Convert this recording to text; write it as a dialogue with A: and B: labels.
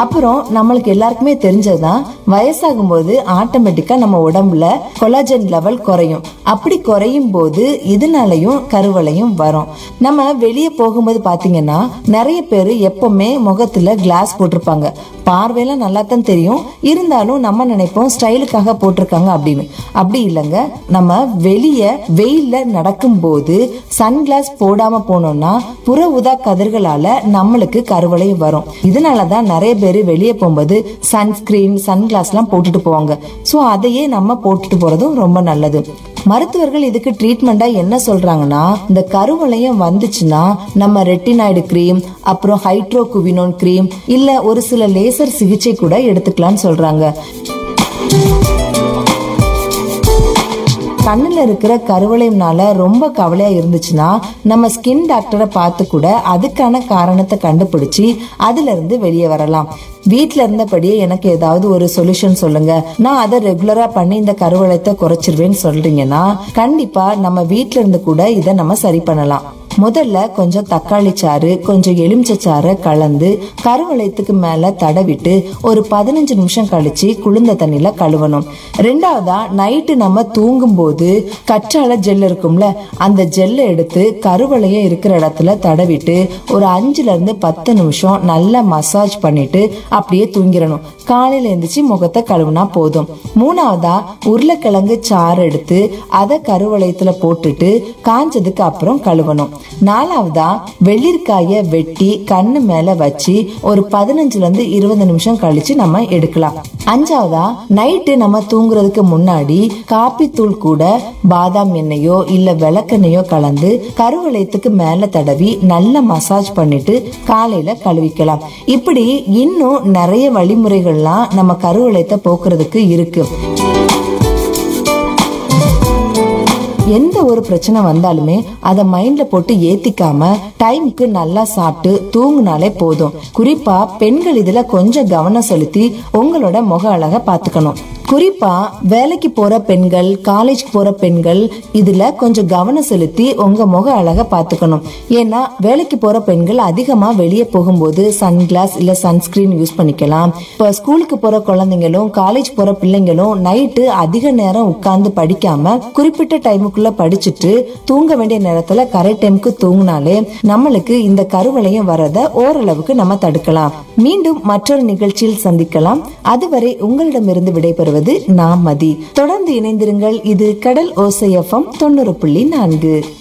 A: அப்புறம் நம்மளுக்கு எல்லாருக்குமே தெரிஞ்சதுதான் வயசாகும் போது ஆட்டோமேட்டிக்கா நம்ம உடம்புல கொலாஜன் லெவல் குறையும் அப்படி குறையும் போது இதனாலையும் கருவளையும் வரும் நம்ம வெளியே போகும்போது பாத்தீங்கன்னா நிறைய பேர் எப்பவுமே முகத்துல கிளாஸ் போட்டிருப்பாங்க பார்வையெல்லாம் நல்லா தான் தெரியும் இருந்தாலும் நம்ம நினைப்போம் ஸ்டைலுக்காக போட்டிருக்காங்க அப்படின்னு அப்படி இல்லைங்க நம்ம வெளியே வெயில்ல நடக்கும்போது சன்கிளாஸ் போடாம போனோம்னா புற ஊதா கதிர்களால நம்மளுக்கு கருவளையும் வரும் இதனால தான் நிறைய பேர் வெளியே போகும்போது சன்ஸ்கிரீன் சன்கிளாஸ்லாம் போட்டுட்டு போவாங்க ஸோ அதையே நம்ம போட்டுட்டு போறதும் ரொம்ப நல்லது மருத்துவர்கள் இதுக்கு ட்ரீட்மெண்டா என்ன சொல்றாங்கன்னா இந்த கருவளையம் வந்துச்சுன்னா நம்ம ரெட்டினாய்டு கிரீம் அப்புறம் ஹைட்ரோகுவினோன் கிரீம் இல்ல ஒரு சில லேசர் சிகிச்சை கூட எடுத்துக்கலாம்னு சொல்றாங்க கண்ணுல இருக்கிற கருவளையம்னால ரொம்ப கவலையா இருந்துச்சுன்னா நம்ம ஸ்கின் டாக்டரை பார்த்து கூட அதுக்கான காரணத்தை கண்டுபிடிச்சு அதுல இருந்து வெளியே வரலாம் வீட்ல இருந்தபடியே எனக்கு ஏதாவது ஒரு சொல்யூஷன் சொல்லுங்க நான் அதை ரெகுலரா பண்ணி இந்த கருவளையத்தை குறைச்சிருவேன்னு சொல்றீங்கன்னா கண்டிப்பா நம்ம வீட்ல இருந்து கூட இதை நம்ம சரி பண்ணலாம் முதல்ல கொஞ்சம் தக்காளி சாறு கொஞ்சம் எலுமிச்சை சாறை கலந்து கருவளையத்துக்கு மேல தடவிட்டு ஒரு பதினஞ்சு நிமிஷம் கழிச்சு குளிர்ந்த தண்ணியில கழுவணும் ரெண்டாவதா நைட்டு நம்ம தூங்கும் போது கற்றாழை ஜெல் இருக்கும்ல அந்த ஜெல்லை எடுத்து கருவளையம் இருக்கிற இடத்துல தடவிட்டு ஒரு அஞ்சுல இருந்து பத்து நிமிஷம் நல்லா மசாஜ் பண்ணிட்டு அப்படியே தூங்கிடணும் காலையில எழுந்திரிச்சு முகத்தை கழுவுனா போதும் மூணாவதா உருளைக்கிழங்கு சாறு எடுத்து அதை கருவளையத்துல போட்டுட்டு காஞ்சதுக்கு அப்புறம் கழுவணும் நாலாவதா வெள்ளிரிக்காய வெட்டி கண்ணு மேல வச்சு ஒரு பதினஞ்சுல இருந்து இருபது நிமிஷம் கழிச்சு நம்ம எடுக்கலாம் அஞ்சாவதா நைட்டு நம்ம தூங்குறதுக்கு முன்னாடி காப்பி தூள் கூட பாதாம் எண்ணெயோ இல்ல விளக்கெண்ணெயோ கலந்து கருவளையத்துக்கு மேல தடவி நல்லா மசாஜ் பண்ணிட்டு காலையில கழுவிக்கலாம் இப்படி இன்னும் நிறைய வழிமுறைகள்லாம் நம்ம கருவளையத்தை போக்குறதுக்கு இருக்கு எந்த ஒரு பிரச்சனை வந்தாலுமே அதை மைண்ட்ல போட்டு ஏத்திக்காம டைமுக்கு நல்லா சாப்பிட்டு தூங்குனாலே போதும் குறிப்பா பெண்கள் இதுல கொஞ்சம் கவனம் செலுத்தி உங்களோட முக அழக பாத்துக்கணும் குறிப்பா வேலைக்கு போற பெண்கள் காலேஜ் போற பெண்கள் இதுல கொஞ்சம் கவனம் செலுத்தி உங்க முக அழக பாத்துக்கணும் ஏன்னா வேலைக்கு போற பெண்கள் அதிகமா வெளியே போகும்போது சன்கிளாஸ் இல்ல சன்ஸ்கிரீன் யூஸ் பண்ணிக்கலாம் இப்ப ஸ்கூலுக்கு போற குழந்தைங்களும் காலேஜ் போற பிள்ளைங்களும் நைட்டு அதிக நேரம் உட்கார்ந்து படிக்காம குறிப்பிட்ட டைமுக்குள்ள படிச்சுட்டு தூங்க வேண்டிய நேரத்துல கரெக்ட் டைமுக்கு தூங்கினாலே நம்மளுக்கு இந்த கருவளையம் வரத ஓரளவுக்கு நம்ம தடுக்கலாம் மீண்டும் மற்றொரு நிகழ்ச்சியில் சந்திக்கலாம் அதுவரை உங்களிடமிருந்து விடைபெறுவது நான் மதி தொடர்ந்து இணைந்திருங்கள் இது கடல் ஓசையஃபம் தொண்ணூறு புள்ளி நான்கு